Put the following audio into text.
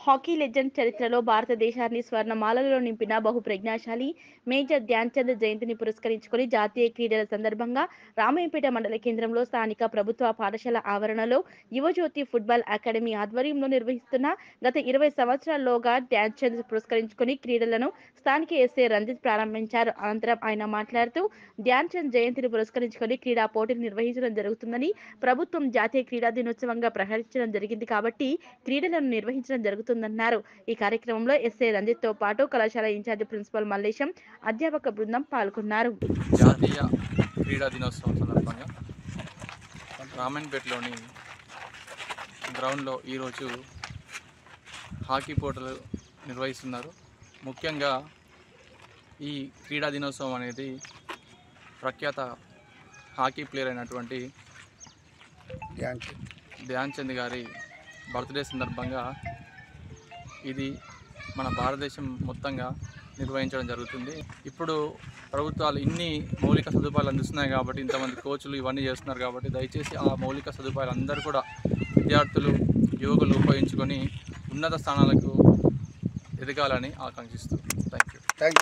hockey legend చరిత్రలో భారతదేశాన్ని స్వర్ణమాలలో నింపిన బహు ప్రజ్ఞాశాలి మేజర్ ధ్యాన్ చంద్ జయంతిని పురస్కరించుకొని జాతీయ క్రీడల సందర్భంగా రామాయంపేట మండల కేంద్రంలో స్థానిక ప్రభుత్వ పాఠశాల ఆవరణలో యువజ్యోతి ఫుట్బాల్ అకాడమీ ఆధ్వర్యంలో నిర్వహిస్తున్న గత ఇరవై సంవత్సరాల్లోగా ధ్యాన్ చంద్ పురస్కరించుకొని క్రీడలను స్థానిక ఎస్ఏ రంజిత్ ప్రారంభించారు అనంతరం ఆయన మాట్లాడుతూ ధ్యాన్ చంద్ జయంతిని పురస్కరించుకొని క్రీడా పోటీలు నిర్వహించడం జరుగుతుందని ప్రభుత్వం జాతీయ క్రీడా దినోత్సవంగా ప్రకటించడం జరిగింది కాబట్టి క్రీడలను నిర్వహించడం జరుగుతుందన్నారు ఈ కార్యక్రమంలో ఎస్ఏ రంజిత్ తో పాటు కళాశాల ఇన్ఛార్జి ప్రిన్సిపల్ మల్లేశం అధ్యాపక బృందం పాల్గొన్నారు జాతీయ క్రీడా దినోత్సవం సందర్భంగా రామన్పేటలోని గ్రౌండ్లో ఈరోజు హాకీ పోటీలు నిర్వహిస్తున్నారు ముఖ్యంగా ఈ క్రీడా దినోత్సవం అనేది ప్రఖ్యాత హాకీ ప్లేయర్ అయినటువంటి ధ్యాన్ చంద్ గారి బర్త్డే సందర్భంగా ఇది మన భారతదేశం మొత్తంగా నిర్వహించడం జరుగుతుంది ఇప్పుడు ప్రభుత్వాలు ఇన్ని మౌలిక సదుపాయాలు అందిస్తున్నాయి కాబట్టి ఇంతమంది కోచ్లు ఇవన్నీ చేస్తున్నారు కాబట్టి దయచేసి ఆ మౌలిక సదుపాయాలు అందరూ కూడా విద్యార్థులు యువకులు ఉపయోగించుకొని ఉన్నత స్థానాలకు ఎదగాలని ఆకాంక్షిస్తూ థ్యాంక్ యూ